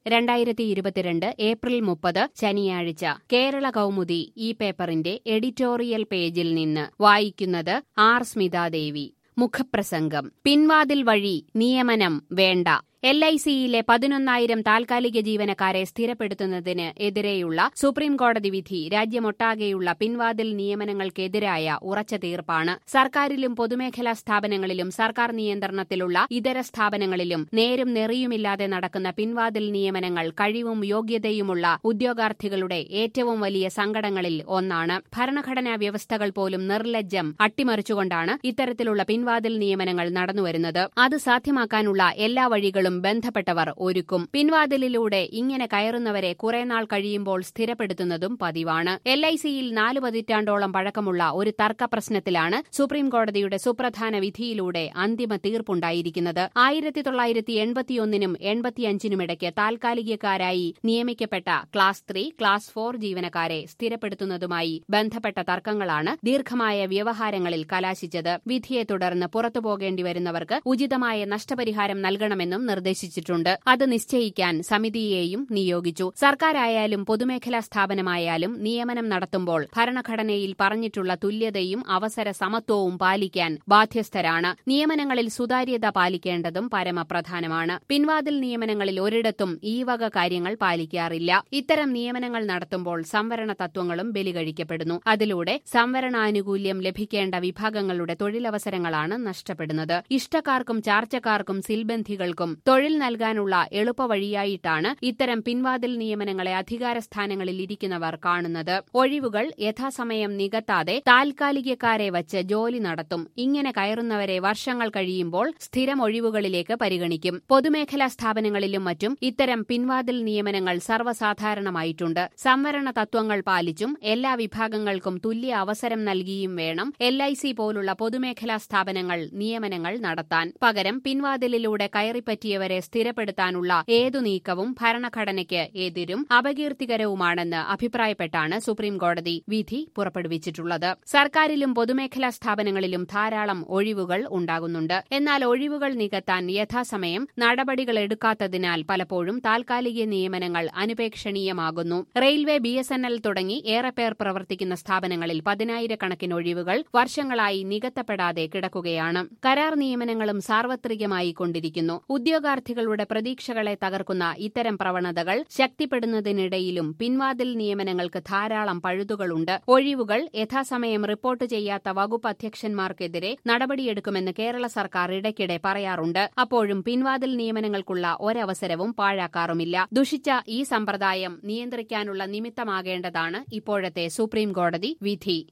രണ്ടായിരത്തി ഇരുപത്തിരണ്ട് ഏപ്രിൽ മുപ്പത് ശനിയാഴ്ച കേരള കൗമുദി ഈ പേപ്പറിന്റെ എഡിറ്റോറിയൽ പേജിൽ നിന്ന് വായിക്കുന്നത് ആർ സ്മിതാദേവി മുഖപ്രസംഗം പിൻവാതിൽ വഴി നിയമനം വേണ്ട എൽ ഐ സിയിലെ പതിനൊന്നായിരം താൽക്കാലിക ജീവനക്കാരെ സ്ഥിരപ്പെടുത്തുന്നതിന് എതിരെയുള്ള സുപ്രീം കോടതി വിധി രാജ്യമൊട്ടാകെയുള്ള പിൻവാതിൽ നിയമനങ്ങൾക്കെതിരായ ഉറച്ച തീർപ്പാണ് സർക്കാരിലും പൊതുമേഖലാ സ്ഥാപനങ്ങളിലും സർക്കാർ നിയന്ത്രണത്തിലുള്ള ഇതര സ്ഥാപനങ്ങളിലും നേരും നെറിയുമില്ലാതെ നടക്കുന്ന പിൻവാതിൽ നിയമനങ്ങൾ കഴിവും യോഗ്യതയുമുള്ള ഉദ്യോഗാർത്ഥികളുടെ ഏറ്റവും വലിയ സങ്കടങ്ങളിൽ ഒന്നാണ് ഭരണഘടനാ വ്യവസ്ഥകൾ പോലും നിർലജ്ജം അട്ടിമറിച്ചുകൊണ്ടാണ് ഇത്തരത്തിലുള്ള പിൻവാതിൽ നിയമനങ്ങൾ നടന്നുവരുന്നത് അത് സാധ്യമാക്കാനുള്ള എല്ലാ വഴികളും ബന്ധപ്പെട്ടവർ ഒരുക്കും പിൻവാതിലിലൂടെ ഇങ്ങനെ കയറുന്നവരെ കുറെ നാൾ കഴിയുമ്പോൾ സ്ഥിരപ്പെടുത്തുന്നതും പതിവാണ് എൽ ഐ സിയിൽ നാല് പതിറ്റാണ്ടോളം പഴക്കമുള്ള ഒരു തർക്ക പ്രശ്നത്തിലാണ് സുപ്രീം കോടതിയുടെ സുപ്രധാന വിധിയിലൂടെ അന്തിമ തീർപ്പുണ്ടായിരിക്കുന്നത് ആയിരത്തി തൊള്ളായിരത്തി എൺപത്തിയൊന്നിനും എൺപത്തിയഞ്ചിനുമിടയ്ക്ക് താൽക്കാലികക്കാരായി നിയമിക്കപ്പെട്ട ക്ലാസ് ത്രീ ക്ലാസ് ഫോർ ജീവനക്കാരെ സ്ഥിരപ്പെടുത്തുന്നതുമായി ബന്ധപ്പെട്ട തർക്കങ്ങളാണ് ദീർഘമായ വ്യവഹാരങ്ങളിൽ കലാശിച്ചത് വിധിയെ തുടർന്ന് പുറത്തുപോകേണ്ടി വരുന്നവർക്ക് ഉചിതമായ നഷ്ടപരിഹാരം നൽകണമെന്നും നിർദ്ദേശിച്ചിട്ടുണ്ട് അത് നിശ്ചയിക്കാൻ സമിതിയെയും നിയോഗിച്ചു സർക്കാരായാലും പൊതുമേഖലാ സ്ഥാപനമായാലും നിയമനം നടത്തുമ്പോൾ ഭരണഘടനയിൽ പറഞ്ഞിട്ടുള്ള തുല്യതയും അവസര സമത്വവും പാലിക്കാൻ ബാധ്യസ്ഥരാണ് നിയമനങ്ങളിൽ സുതാര്യത പാലിക്കേണ്ടതും പരമപ്രധാനമാണ് പിൻവാതിൽ നിയമനങ്ങളിൽ ഒരിടത്തും ഈ വക കാര്യങ്ങൾ പാലിക്കാറില്ല ഇത്തരം നിയമനങ്ങൾ നടത്തുമ്പോൾ സംവരണ തത്വങ്ങളും ബലികഴിക്കപ്പെടുന്നു അതിലൂടെ സംവരണാനുകൂല്യം ലഭിക്കേണ്ട വിഭാഗങ്ങളുടെ തൊഴിലവസരങ്ങളാണ് നഷ്ടപ്പെടുന്നത് ഇഷ്ടക്കാർക്കും ചാർച്ചക്കാർക്കും സിൽബന്ധികൾക്കും തൊഴിൽ നൽകാനുള്ള എളുപ്പവഴിയായിട്ടാണ് ഇത്തരം പിൻവാതിൽ നിയമനങ്ങളെ അധികാര സ്ഥാനങ്ങളിൽ ഇരിക്കുന്നവർ കാണുന്നത് ഒഴിവുകൾ യഥാസമയം നികത്താതെ താൽക്കാലികക്കാരെ വച്ച് ജോലി നടത്തും ഇങ്ങനെ കയറുന്നവരെ വർഷങ്ങൾ കഴിയുമ്പോൾ സ്ഥിരം ഒഴിവുകളിലേക്ക് പരിഗണിക്കും പൊതുമേഖലാ സ്ഥാപനങ്ങളിലും മറ്റും ഇത്തരം പിൻവാതിൽ നിയമനങ്ങൾ സർവ്വസാധാരണമായിട്ടുണ്ട് സംവരണ തത്വങ്ങൾ പാലിച്ചും എല്ലാ വിഭാഗങ്ങൾക്കും തുല്യ അവസരം നൽകിയും വേണം എൽ ഐ സി പോലുള്ള പൊതുമേഖലാ സ്ഥാപനങ്ങൾ നിയമനങ്ങൾ നടത്താൻ പകരം പിൻവാതിലിലൂടെ കയറിപ്പറ്റിയവരെ സ്ഥിരപ്പെടുത്താനുള്ള ഏതു നീക്കവും ഭരണഘടനയ്ക്ക് എതിരും അപകീർത്തികരവുമാണെന്ന് അഭിപ്രായപ്പെട്ടാണ് സുപ്രീം കോടതി വിധി പുറപ്പെടുവിച്ചിട്ടുള്ളത് സർക്കാരിലും പൊതുമേഖലാ സ്ഥാപനങ്ങളിലും ധാരാളം ഒഴിവുകൾ ഉണ്ടാകുന്നുണ്ട് എന്നാൽ ഒഴിവുകൾ നികത്താൻ യഥാസമയം നടപടികൾ എടുക്കാത്തതിനാൽ പലപ്പോഴും താൽക്കാലിക നിയമനങ്ങൾ അനുപേക്ഷണീയമാകുന്നു railway B S N L തുടങ്ങി ഏറെ പേർ പ്രവർത്തിക്കുന്ന സ്ഥാപനങ്ങളിൽ പതിനായിരക്കണക്കിന് ഒഴിവുകൾ വർഷങ്ങളായി നികത്തപ്പെടാതെ കിടക്കുകയാണ് കരാർ നിയമനങ്ങളും സാർവത്രികമായി കൊണ്ടിരിക്കുന്നു ഉദ്യോഗാർത്ഥികളുടെ പ്രതീക്ഷകളെ തകർക്കുന്ന ഇത്തരം പ്രവണതകൾ ശക്തിപ്പെടുന്നതിനിടയിലും പിൻവാതിൽ നിയമനങ്ങൾക്ക് ധാരാളം പഴുതുകളുണ്ട് ഒഴിവുകൾ യഥാസമയം റിപ്പോർട്ട് ചെയ്യാത്ത വകുപ്പ് അധ്യക്ഷന്മാർക്കെതിരെ നടപടിയെടുക്കുമെന്ന് കേരള സർക്കാർ ഇടയ്ക്കിടെ പറയാറുണ്ട് അപ്പോഴും പിൻവാതിൽ നിയമനങ്ങൾക്കുള്ള ഒരവസരവും പാഴാക്കാറുമില്ല ദുഷിച്ച ഈ സമ്പ്രദായം നിയന്ത്രിക്കാനുള്ള നിമിത്തമാകേണ്ടതാണ് ഇപ്പോഴത്തെ സുപ്രീം കോടതി വിധി